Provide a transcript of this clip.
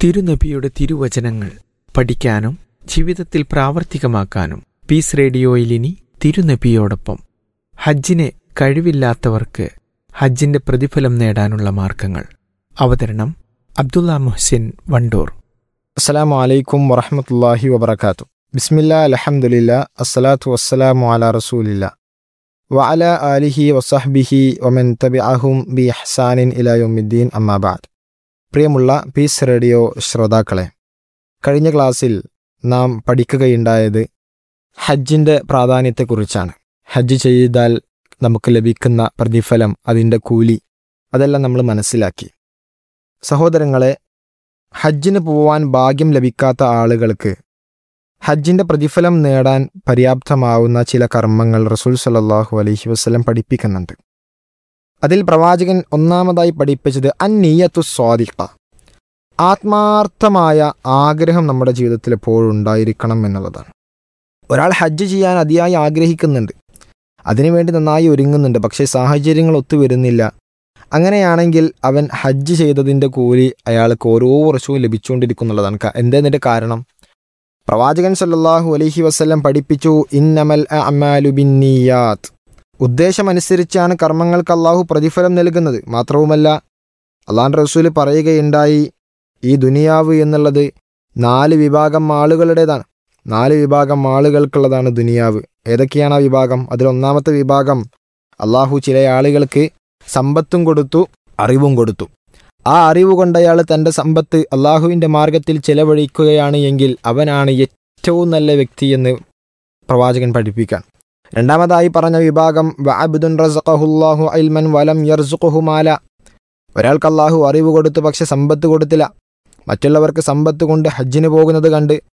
തിരുനബിയുടെ തിരുവചനങ്ങൾ പഠിക്കാനും ജീവിതത്തിൽ പ്രാവർത്തികമാക്കാനും പീസ് റേഡിയോയിൽ ഇനി തിരുനബിയോടൊപ്പം ഹജ്ജിന് കഴിവില്ലാത്തവർക്ക് ഹജ്ജിന്റെ പ്രതിഫലം നേടാനുള്ള മാർഗങ്ങൾ അവതരണം അബ്ദുള്ള മുഹ്സിൻ വണ്ടൂർ അസ്സലാമു അലൈക്കും വറഹമത്തല്ലാഹി വബർക്കാത്തു ബിസ്മില്ല അലഹമുല്ല അസ്സലാത്തു വസ്സലാമു അല റസൂലില്ല വഅല ആലിഹി വസഹ്ബിഹി വമൻ തബിഅഹും ബി ഹസാനിൻ ഇലായുദ്ദീൻ അമ്മാബാദ് പ്രിയമുള്ള പീസ് റേഡിയോ ശ്രോതാക്കളെ കഴിഞ്ഞ ക്ലാസ്സിൽ നാം പഠിക്കുകയുണ്ടായത് ഹജ്ജിൻ്റെ പ്രാധാന്യത്തെക്കുറിച്ചാണ് ഹജ്ജ് ചെയ്താൽ നമുക്ക് ലഭിക്കുന്ന പ്രതിഫലം അതിൻ്റെ കൂലി അതെല്ലാം നമ്മൾ മനസ്സിലാക്കി സഹോദരങ്ങളെ ഹജ്ജിന് പോവാൻ ഭാഗ്യം ലഭിക്കാത്ത ആളുകൾക്ക് ഹജ്ജിന്റെ പ്രതിഫലം നേടാൻ പര്യാപ്തമാവുന്ന ചില കർമ്മങ്ങൾ റസൂൽ സല്ലാഹു അലൈഹി വസ്ലം പഠിപ്പിക്കുന്നുണ്ട് അതിൽ പ്രവാചകൻ ഒന്നാമതായി പഠിപ്പിച്ചത് അന്നീയത്തു സ്വാദിഖ ആത്മാർത്ഥമായ ആഗ്രഹം നമ്മുടെ ജീവിതത്തിൽ എപ്പോഴും ഉണ്ടായിരിക്കണം എന്നുള്ളതാണ് ഒരാൾ ഹജ്ജ് ചെയ്യാൻ അതിയായി ആഗ്രഹിക്കുന്നുണ്ട് അതിനുവേണ്ടി നന്നായി ഒരുങ്ങുന്നുണ്ട് പക്ഷേ സാഹചര്യങ്ങൾ ഒത്തുവരുന്നില്ല അങ്ങനെയാണെങ്കിൽ അവൻ ഹജ്ജ് ചെയ്തതിൻ്റെ കൂലി അയാൾക്ക് ഓരോ വർഷവും ലഭിച്ചുകൊണ്ടിരിക്കുന്നുള്ളതാണ് ക- എന്തതിൻ്റെ കാരണം പ്രവാചകൻ സല്ലല്ലാഹു അലൈഹി വസല്ലം പഠിപ്പിച്ചു ഇന്നമൽ അമാലു ബിന്നിയാത്ത് ഉദ്ദേശമനുസരിച്ചാണ് കർമ്മങ്ങൾക്ക് അള്ളാഹു പ്രതിഫലം നൽകുന്നത് മാത്രവുമല്ല അള്ളാഹ് റസൂല് പറയുകയുണ്ടായി ഈ ദുനിയാവ് എന്നുള്ളത് നാല് വിഭാഗം ആളുകളുടേതാണ് നാല് വിഭാഗം ആളുകൾക്കുള്ളതാണ് ദുനിയാവ് ഏതൊക്കെയാണ് ആ വിഭാഗം അതിൽ ഒന്നാമത്തെ വിഭാഗം അള്ളാഹു ചില ആളുകൾക്ക് സമ്പത്തും കൊടുത്തു അറിവും കൊടുത്തു ആ അറിവ് കൊണ്ട് അയാൾ തൻ്റെ സമ്പത്ത് അള്ളാഹുവിൻ്റെ മാർഗത്തിൽ ചെലവഴിക്കുകയാണ് എങ്കിൽ അവനാണ് ഏറ്റവും നല്ല വ്യക്തി എന്ന് പ്രവാചകൻ പഠിപ്പിക്കാൻ രണ്ടാമതായി പറഞ്ഞ വിഭാഗം വഅബ്ദുൻ റസഖഹുല്ലാഹു ഇൽമൻ വലം യർസുഖുഹു മാല ഒരാൾക്ക് അള്ളാഹു അറിവ് കൊടുത്തു പക്ഷെ സമ്പത്ത് കൊടുത്തില്ല മറ്റുള്ളവർക്ക് സമ്പത്ത് കൊണ്ട് ഹജ്ജിന് പോകുന്നത് കണ്ട്